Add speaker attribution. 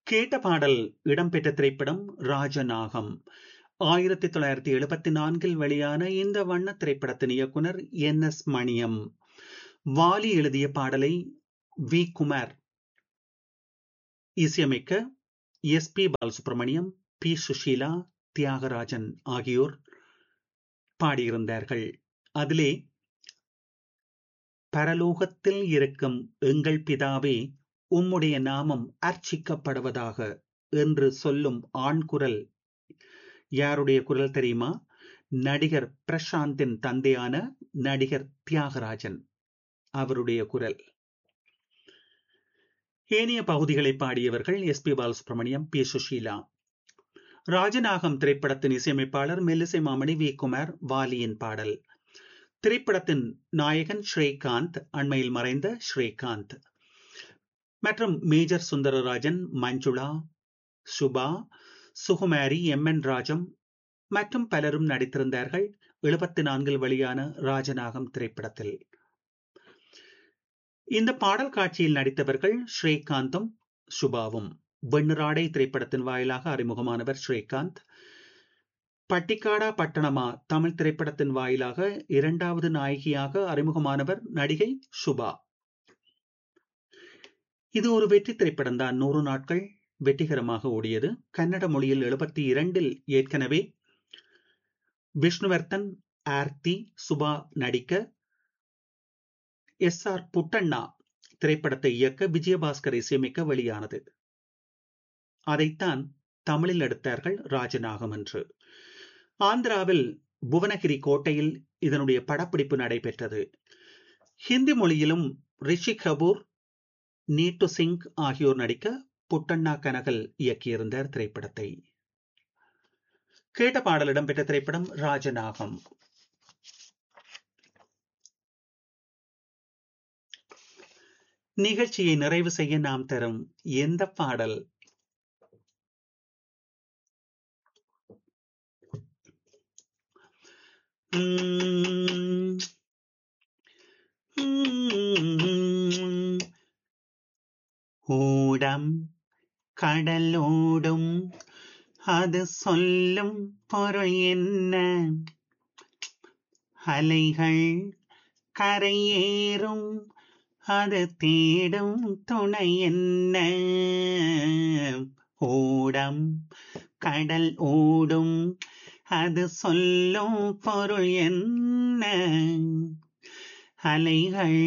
Speaker 1: கேட்ட பாடல் இடம்பெற்ற திரைப்படம் ராஜநாகம் ஆயிரத்தி தொள்ளாயிரத்தி எழுபத்தி நான்கில் வெளியான இந்த வண்ண திரைப்படத்தின் இயக்குனர் என் எஸ் மணியம் வாலி எழுதிய பாடலை வி குமார் இசையமைக்க S P Balasubrahmanyam P Susheela Thyagarajan ஆகியோர் பாடியிருந்தார்கள் அதிலே பரலோகத்தில் இருக்கும் எங்கள் பிதாவே உம்முடைய நாமம் அர்ச்சிக்கப்படுவதாக என்று சொல்லும் ஆண் குரல் யாருடைய குரல் தெரியுமா நடிகர் பிரசாந்தின் தந்தையான நடிகர் தியாகராஜன் அவருடைய குரல் ஏனைய பகுதிகளை பாடியவர்கள் S P Balasubrahmanyam P Susheela Rajanagam திரைப்படத்தின் இசையமைப்பாளர் மெல்லிசை மாமணி வி குமார் வாலியின் பாடல் திரைப்படத்தின் நாயகன் ஸ்ரீகாந்த் அண்மையில் மறைந்த ஸ்ரீகாந்த் மற்றும் Major Sundarrajan Manjula Subha Sukumari M N Rajam மற்றும் பலரும் நடித்திருந்தார்கள் எழுபத்தி நான்கில் வெளியான ராஜநாகம் திரைப்படத்தில் இந்த பாடல் காட்சியில் நடித்தவர்கள் ஸ்ரீகாந்தும் சுபாவும் வெண்ணிராடை திரைப்படத்தின் வாயிலாக அறிமுகமானவர் ஸ்ரீகாந்த் பட்டிக்காடா பட்டணமா தமிழ் திரைப்படத்தின் வாயிலாக இரண்டாவது நாயகியாக அறிமுகமானவர் நடிகை சுபா இது ஒரு வெற்றி திரைப்படம் தான் நூறு நாட்கள் வெற்றிகரமாக ஓடியது கன்னட மொழியில் எழுபத்தி இரண்டில் ஏற்கனவே விஷ்ணுவர்தன் ஆர்த்தி சுபா நடிக்க எஸ் ஆர் புட்டண்ணா திரைப்படத்தை இயக்க விஜயபாஸ்கர் இசையமைக்க வெளியானது அதைத்தான் தமிழில் எடுத்தார்கள் ராஜநாகம் என்று ஆந்திராவில் புவனகிரி கோட்டையில் இதனுடைய படப்பிடிப்பு நடைபெற்றது ஹிந்தி மொழியிலும் ரிஷி கபூர் நீட்டு சிங் ஆகியோர் நடிக்க புட்டண்ணா கனகல் இயக்கியிருந்தார் திரைப்படத்தை கேட்ட பாடல் இடம்பெற்ற திரைப்படம் ராஜநாகம் நிகழ்ச்சியை நிறைவு செய்ய நாம் தரும் எந்த பாடல் ஊடம் கடலோடும் அது சொல்லும் பொருள் என்ன அலைகள் கரையேறும் அது தேடும் துணை என்ன ஓடம் கடல் ஓடும் அது சொல்லும் பொருள் என்ன அலைகள்